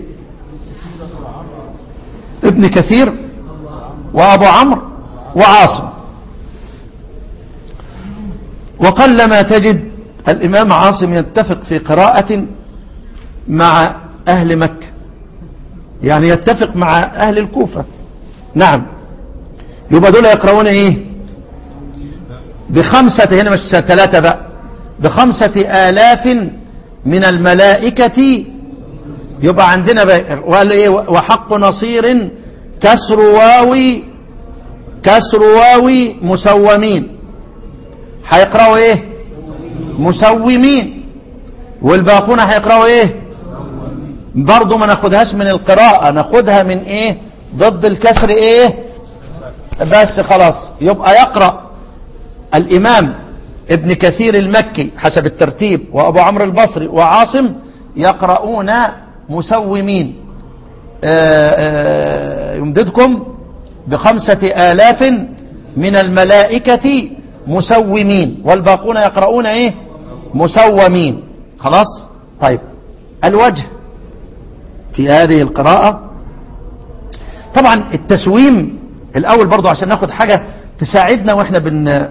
ابن كثير وابو عمرو وعاصم وقلما تجد الامام عاصم يتفق في قراءة مع اهل مكة يعني يتفق مع اهل الكوفة نعم يبقى دول يقرؤون ايه بخمسة هنا مش ثلاثة بقى بخمسة آلاف من الملائكة يبقى عندنا بقى وقال ايه وحق نصير كسر واوي كسر واوي مسومين هيقرأوا ايه مسومين والباقون هيقرأوا ايه برضو ما ناخدهاش من القراءة ناخدها من ايه ضد الكسر ايه بس خلاص يبقى يقرأ الإمام ابن كثير المكي حسب الترتيب وأبو عمرو البصري وعاصم يقرؤون مسومين آه، آه، يمددكم بخمسة آلاف من الملائكة مسومين والباقون يقرؤون ايه مسومين خلاص طيب الوجه في هذه القراءة طبعا التسويم الأول برضو عشان ناخد حاجة تساعدنا واحنا بن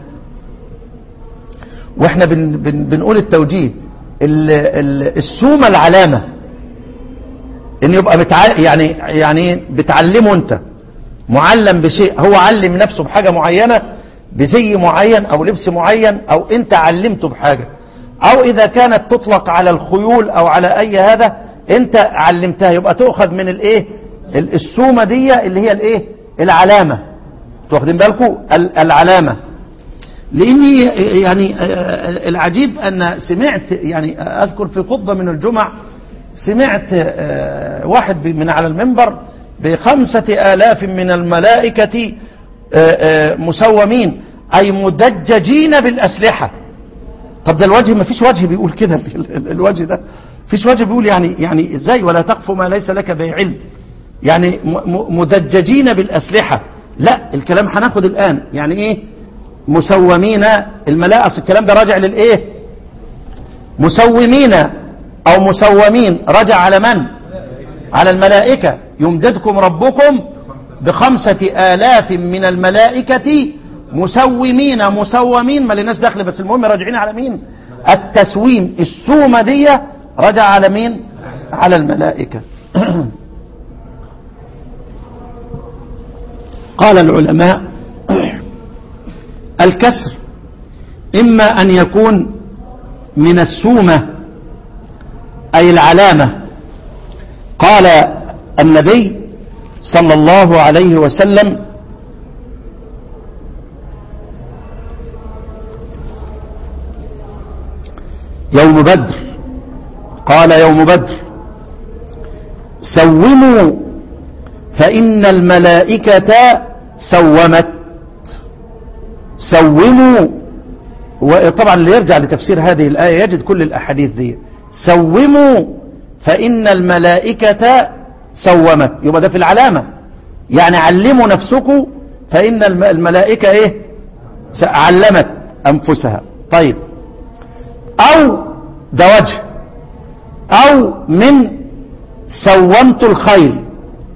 واحنا بن بن بنقول التوجيه ال- ال- السومة العلامة ان يبقى بتع... يعني يعني بتعلمه انت معلم بشيء هو علم نفسه بحاجة معينة بزي معين او لبس معين او انت علمته بحاجة او اذا كانت تطلق على الخيول او على اي هذا انت علمتها يبقى تؤخذ من الايه ال- السومة دي اللي هي الايه العلامة واخدين بالكم ال- العلامة لاني يعني آه، العجيب ان سمعت يعني اذكر في خطبة من الجمع سمعت آه، واحد من على المنبر بخمسة آلاف من الملائكة آه، آه، مسومين أي مدججين بالأسلحة طب ده الوجه ما فيش وجه بيقول كده ال- ال- الوجه ده فيش وجه بيقول يعني يعني ازاي ولا تقف ما ليس لك به علم يعني م- م- مدججين بالأسلحة لا الكلام هناخد الآن يعني ايه مسومين الملاء أصل الكلام ده راجع للايه مسومين او مسومين رجع على من على الملائكة يمددكم ربكم بخمسة آلاف من الملائكة مسومين مسومين ما لناش دخل بس المهم راجعين على مين التسويم السومة دي رجع على مين على الملائكة قال العلماء الكسر إما أن يكون من السومة أي العلامة قال النبي صلى الله عليه وسلم يوم بدر قال يوم بدر سوموا فإن الملائكة سومت سوموا وطبعا اللي يرجع لتفسير هذه الآية يجد كل الأحاديث دي سوموا فإن الملائكة سومت يبقى ده في العلامة يعني علموا نفسكم فإن الم- الملائكة إيه س- علمت أنفسها طيب أو ده وجه أو من سومت الخيل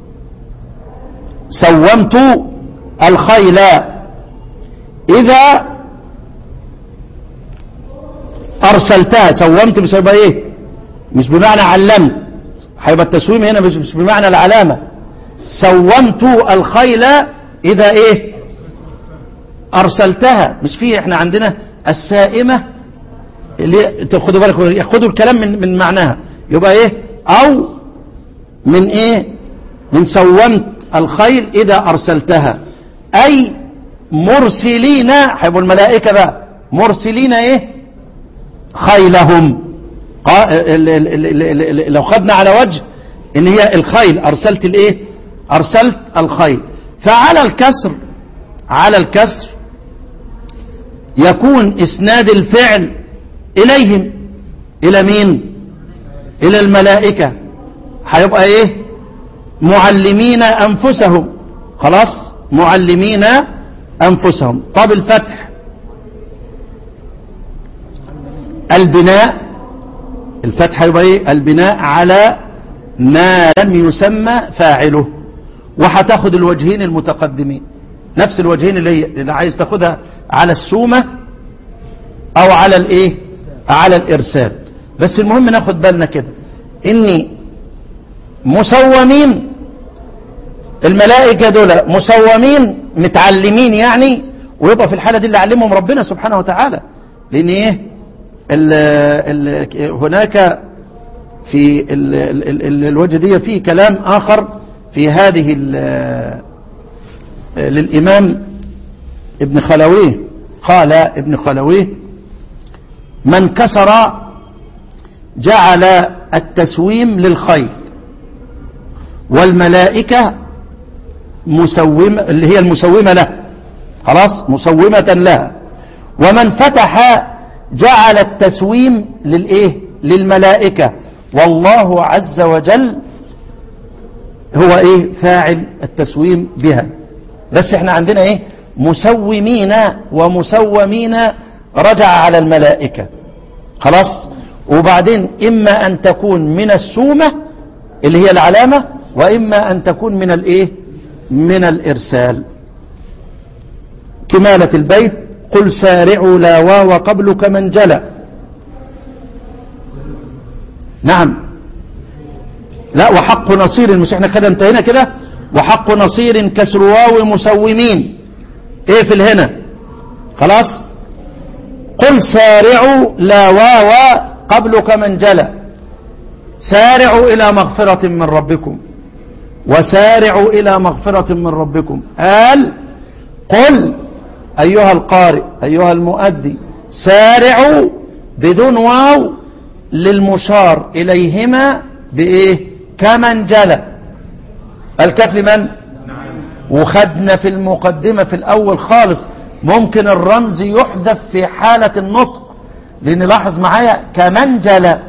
سومت الخيل إذا أرسلتها سومت مش هيبقى إيه مش بمعنى علمت هيبقى التسويم هنا مش مش بمعنى العلامة سومت الخيل إذا إيه أرسلتها مش فيه احنا عندنا السائمة اللي خدوا بالكم ياخدوا الكلام من من معناها يبقى ايه او من ايه من سومت الخيل اذا ارسلتها اي مرسلين هيبقوا الملائكه بقى مرسلين ايه خيلهم قا- ال- ال- ال- ال- ال- لو خدنا على وجه ان هي الخيل ارسلت الايه ارسلت الخيل فعلى الكسر على الكسر يكون اسناد الفعل اليهم الى مين الى الملائكة هيبقى ايه معلمين انفسهم خلاص معلمين انفسهم طب الفتح البناء الفتح هيبقى ايه البناء على ما لم يسمى فاعله وهتاخد الوجهين المتقدمين نفس الوجهين اللي, هي اللي عايز تاخدها على السومة او على الايه على الارسال بس المهم ناخد بالنا كده اني مسومين الملائكة دول مسومين متعلمين يعني ويبقى في الحالة دي اللي علمهم ربنا سبحانه وتعالى لان ايه ال ال هناك في ال ال ال ال الوجه دي فيه كلام آخر في هذه ال- للإمام ابن خلويه قال ابن خلويه من كسر جعل التسويم للخيل والملائكة مسومة اللي هي المسومة له خلاص مسومة لها ومن فتح جعل التسويم للايه للملائكة والله عز وجل هو ايه فاعل التسويم بها بس احنا عندنا ايه مسومين ومسومين رجع على الملائكة خلاص وبعدين اما ان تكون من السومة اللي هي العلامة واما ان تكون من الايه من الارسال كمالة البيت قل سارعوا لا واو قبل كمن جلى نعم لا وحق نصير مش احنا كده انتهينا كده وحق نصير كسر واو مسومين ايه في الهنا خلاص قل سارعوا لا واو قبل كمن جلى سارعوا الى مغفرة من ربكم وسارعوا الى مغفرة من ربكم قال قل أيها القارئ أيها المؤدي سارعوا بدون واو للمشار إليهما بإيه كمن جلى الكاف لمن وخدنا في المقدمة في الأول خالص ممكن الرمز يحذف في حالة النطق لأن لاحظ معايا كمن جلى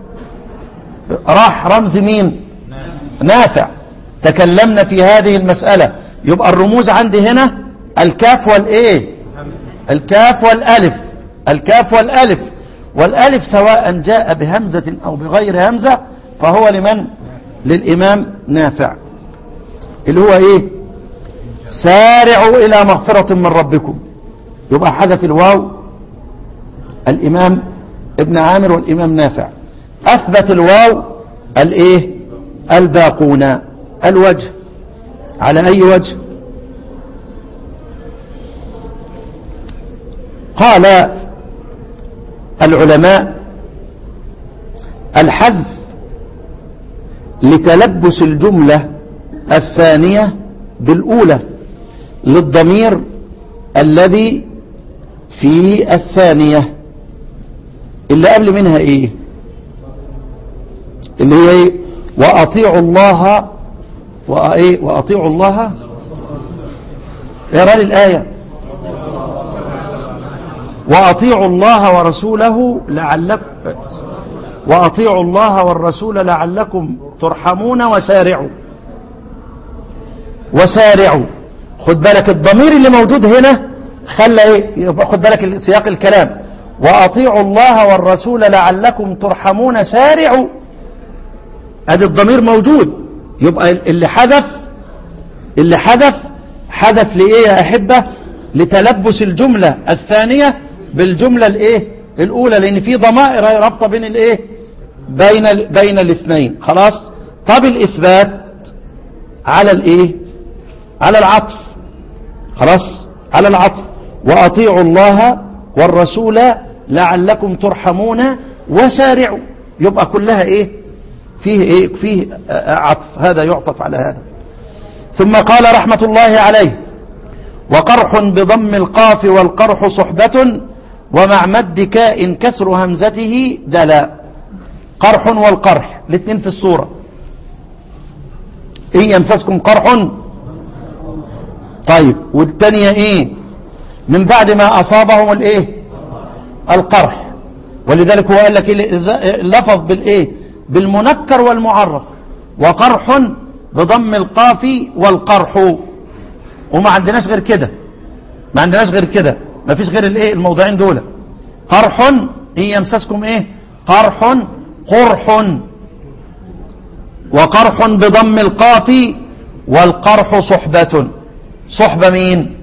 راح رمز مين نافع تكلمنا في هذه المسألة يبقى الرموز عندي هنا الكاف والايه الكاف والالف الكاف والالف والالف سواء جاء بهمزة او بغير همزة فهو لمن للامام نافع اللي هو ايه سارعوا الى مغفرة من ربكم يبقى حذف الواو الامام ابن عامر والامام نافع اثبت الواو الايه الباقون الوجه على اي وجه قال العلماء الحذف لتلبس الجملة الثانية بالأولى للضمير الذي في الثانية اللي قبل منها ايه اللي هي ايه وأطيعوا الله وإيه وأطيعوا الله اقرا لي الآية وأطيعوا الله ورسوله لعلكم وأطيعوا الله والرسول لعلكم ترحمون وسارعوا وسارعوا خد بالك الضمير اللي موجود هنا خلى ايه يبقى خد بالك سياق الكلام وأطيعوا الله والرسول لعلكم ترحمون سارعوا ادي الضمير موجود يبقى اللي حذف اللي حذف حذف لإيه يا أحبة لتلبس الجملة الثانية بالجملة الايه الاولى لان في ضمائر رابطه بين الايه بين ال... بين الاثنين خلاص طب الاثبات على الايه على العطف خلاص على العطف وأطيعوا الله والرسول لعلكم ترحمون وسارعوا يبقى كلها ايه فيه ايه فيه عطف هذا يعطف على هذا ثم قال رحمة الله عليه وقرح بضم القاف والقرح صحبة ومع مد كاء كسر همزته دلا قرح والقرح الاثنين في الصورة إن يمسسكم قرح طيب والتانية ايه من بعد ما أصابهم الايه القرح ولذلك هو قال لك لفظ بالايه بالمنكر والمعرف وقرح بضم القاف والقرح وما عندناش غير كده ما عندناش غير كده ما فيش غير الايه الموضعين دول قرح ان يمسسكم ايه قرح قرح وقرح بضم القاف والقرح صحبة صحبة مين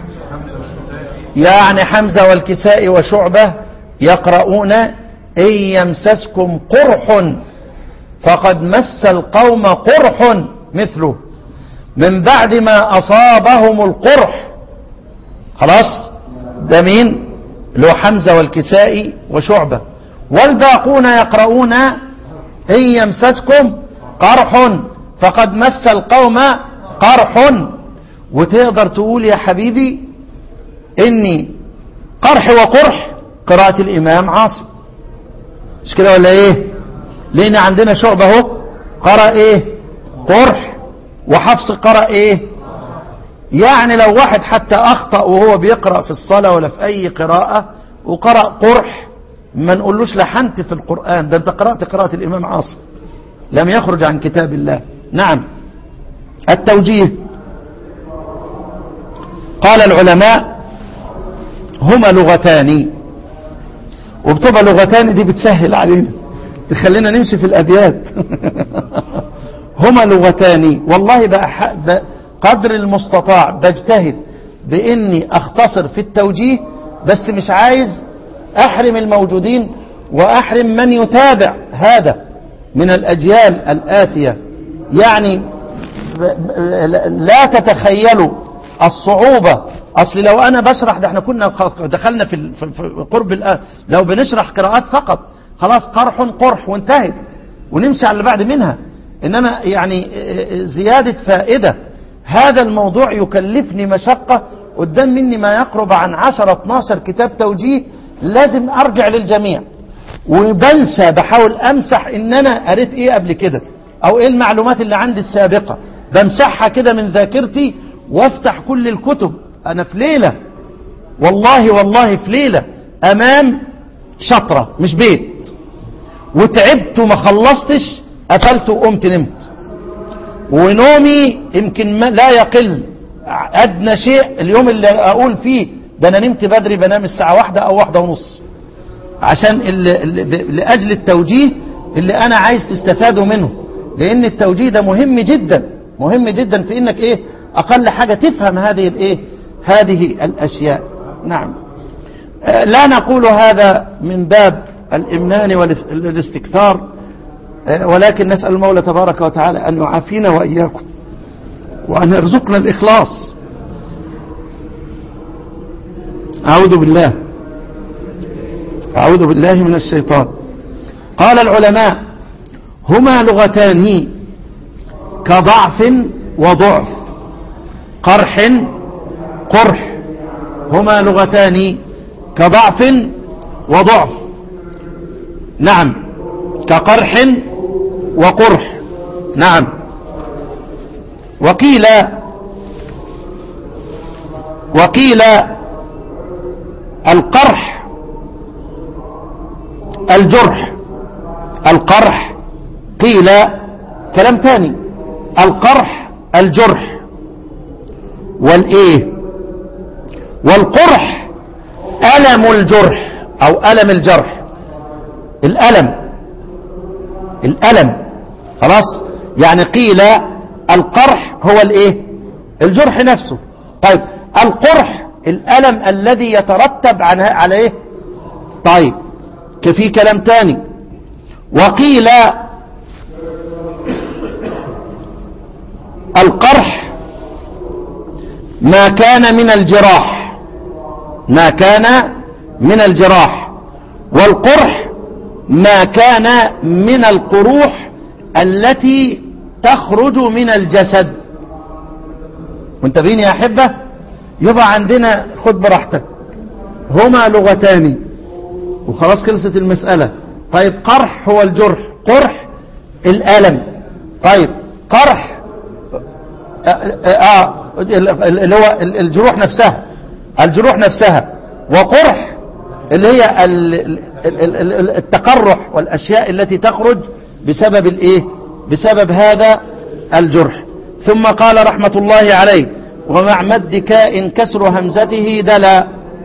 يعني حمزة والكساء وشعبة يقرؤون إن يمسسكم قرح فقد مس القوم قرح مثله من بعد ما أصابهم القرح خلاص ده مين اللي هو حمزة والكساء وشعبة والباقون يقرؤون إن يمسسكم قرح فقد مس القوم قرح وتقدر تقول يا حبيبي إني قرح وقرح قراءة الإمام عاصم مش كده ولا إيه لأن عندنا شعبة اهو قرأ إيه قرح وحفص قرأ إيه يعني لو واحد حتى أخطأ وهو بيقرأ في الصلاة ولا في أي قراءة وقرأ قرح ما نقولوش لحنت في القرآن ده أنت قرأت قراءة الإمام عاصم لم يخرج عن كتاب الله نعم التوجيه قال العلماء هما لغتان وبتبقى لغتان دي بتسهل علينا تخلينا نمشي في الأبيات هما لغتان والله بقى قدر المستطاع بجتهد بإني أختصر في التوجيه بس مش عايز أحرم الموجودين وأحرم من يتابع هذا من الأجيال الآتية يعني لا تتخيلوا الصعوبة أصل لو أنا بشرح ده احنا كنا دخلنا في قرب الآن لو بنشرح قراءات فقط خلاص قرح قرح وانتهت ونمشي على اللي بعد منها إنما يعني زيادة فائدة هذا الموضوع يكلفني مشقة قدام مني ما يقرب عن 10 12 كتاب توجيه لازم أرجع للجميع وبنسى بحاول أمسح إن أنا قريت إيه قبل كده أو إيه المعلومات اللي عندي السابقة بمسحها كده من ذاكرتي وافتح كل الكتب أنا في ليلة والله والله في ليلة أمام شطرة مش بيت وتعبت وما خلصتش قفلت وقمت نمت ونومي يمكن لا يقل أدنى شيء اليوم اللي أقول فيه ده أنا نمت بدري بنام الساعة واحدة أو واحدة ونص عشان اللي اللي لأجل التوجيه اللي أنا عايز تستفادوا منه لأن التوجيه ده مهم جدا مهم جدا في إنك إيه أقل حاجة تفهم هذه الإيه هذه الأشياء نعم لا نقول هذا من باب الإمنان والاستكثار ولكن نسأل المولى تبارك وتعالى أن يعافينا وإياكم وأن يرزقنا الإخلاص أعوذ بالله أعوذ بالله من الشيطان قال العلماء هما لغتان كضعف وضعف قرح قرح هما لغتان كضعف وضعف نعم كقرح وقرح نعم وقيل وقيل القرح الجرح القرح قيل كلام تاني القرح الجرح والايه والقرح ألم الجرح أو ألم الجرح الألم الألم خلاص يعني قيل القرح هو الايه الجرح نفسه طيب القرح الألم الذي يترتب عن على ايه طيب في كلام تاني وقيل القرح ما كان من الجراح ما كان من الجراح والقرح ما كان من القروح التي تخرج من الجسد منتبهين يا أحبة يبقى عندنا خد براحتك هما لغتان وخلاص خلصت المسألة طيب قرح هو الجرح قرح الألم طيب قرح آه, آه اللي هو الجروح نفسها الجروح نفسها وقرح اللي هي التقرح والأشياء التي تخرج بسبب الايه بسبب هذا الجرح ثم قال رحمة الله عليه ومع مد كائن كسر همزته دلا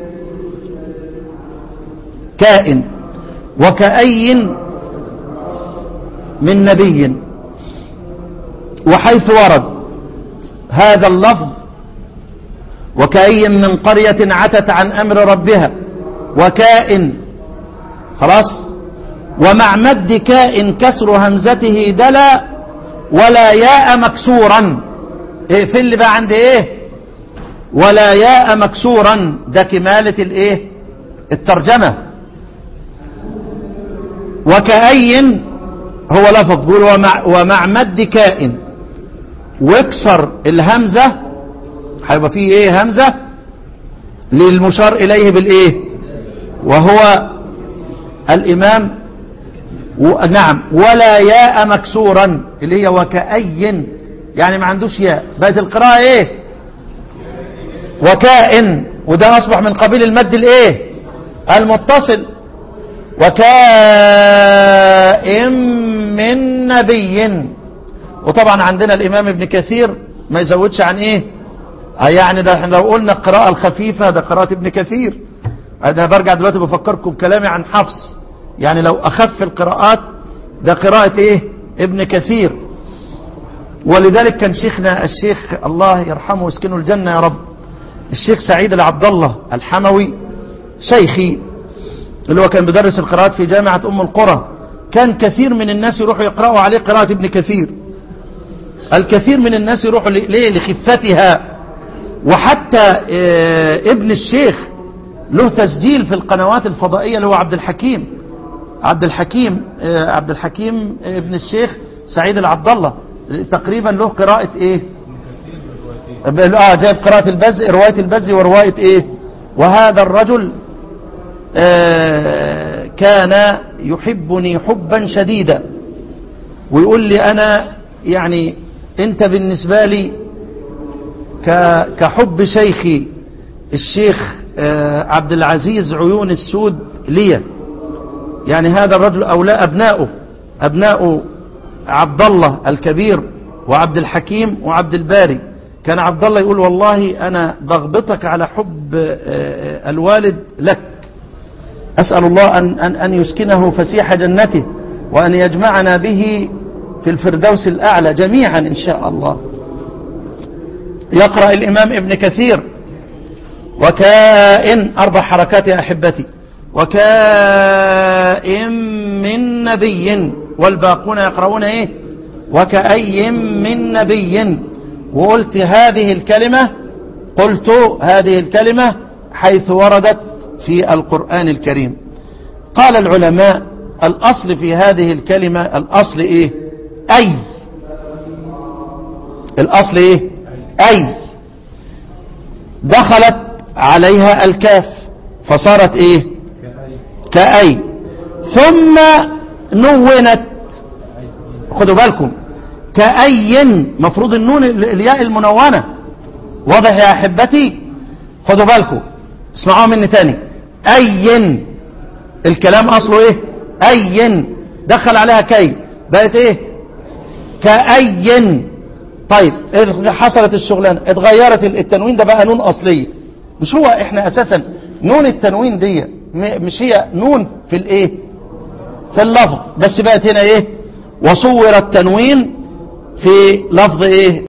كائن وكأي من نبي وحيث ورد هذا اللفظ وكأي من قرية عتت عن أمر ربها وكائن خلاص ومع مد كائن كسر همزته دلا ولا ياء مكسورا ايه في اللي بقى عندي ايه ولا ياء مكسورا ده كمالة الايه الترجمة وكأي هو لفظ بيقول ومع, ومع مد كائن واكسر الهمزة هيبقى فيه ايه همزة للمشار اليه بالايه وهو الامام و... نعم ولا ياء مكسورا اللي هي وكأي يعني ما عندوش ياء بقت القراءة ايه وكائن وده اصبح من قبيل المد الايه المتصل وكائن من نبي وطبعا عندنا الامام ابن كثير ما يزودش عن ايه آه يعني ده احنا لو قلنا القراءة الخفيفة ده قراءة ابن كثير انا برجع دلوقتي بفكركم بكلامي عن حفص يعني لو اخف القراءات ده قراءة ايه ابن كثير ولذلك كان شيخنا الشيخ الله يرحمه ويسكنه الجنة يا رب الشيخ سعيد العبد الله الحموي شيخي اللي هو كان بيدرس القراءات في جامعة ام القرى كان كثير من الناس يروحوا يقرأوا عليه قراءة ابن كثير الكثير من الناس يروحوا ليه لخفتها وحتى اه ابن الشيخ له تسجيل في القنوات الفضائية اللي هو عبد الحكيم عبد الحكيم اه عبد الحكيم ابن الشيخ سعيد العبد الله تقريبا له قراءة ايه اه جايب قراءة البزء رواية البزء ورواية ايه وهذا الرجل اه كان يحبني حبا شديدا ويقول لي انا يعني انت بالنسبة لي كحب شيخي الشيخ عبد العزيز عيون السود لي يعني هذا الرجل او لا ابناؤه ابناء عبد الله الكبير وعبد الحكيم وعبد الباري كان عبد الله يقول والله انا بغبطك على حب الوالد لك اسال الله ان ان ان يسكنه فسيح جنته وان يجمعنا به في الفردوس الاعلى جميعا ان شاء الله يقرأ الإمام ابن كثير وكائن أربع حركات يا أحبتي وكائن من نبي والباقون يقرؤون إيه وكأي من نبي وقلت هذه الكلمة قلت هذه الكلمة حيث وردت في القرآن الكريم قال العلماء الأصل في هذه الكلمة الأصل إيه أي الأصل إيه أي دخلت عليها الكاف فصارت ايه كأي ثم نونت خدوا بالكم كأي مفروض النون الياء المنونة واضح يا أحبتي خدوا بالكم اسمعوا مني تاني أي الكلام أصله ايه أي دخل عليها كي بقت ايه كأي طيب حصلت الشغلانة اتغيرت التنوين ده بقى نون أصلية مش هو احنا اساسا نون التنوين دي مش هي نون في الايه في اللفظ بس بقت هنا ايه وصور التنوين في لفظ ايه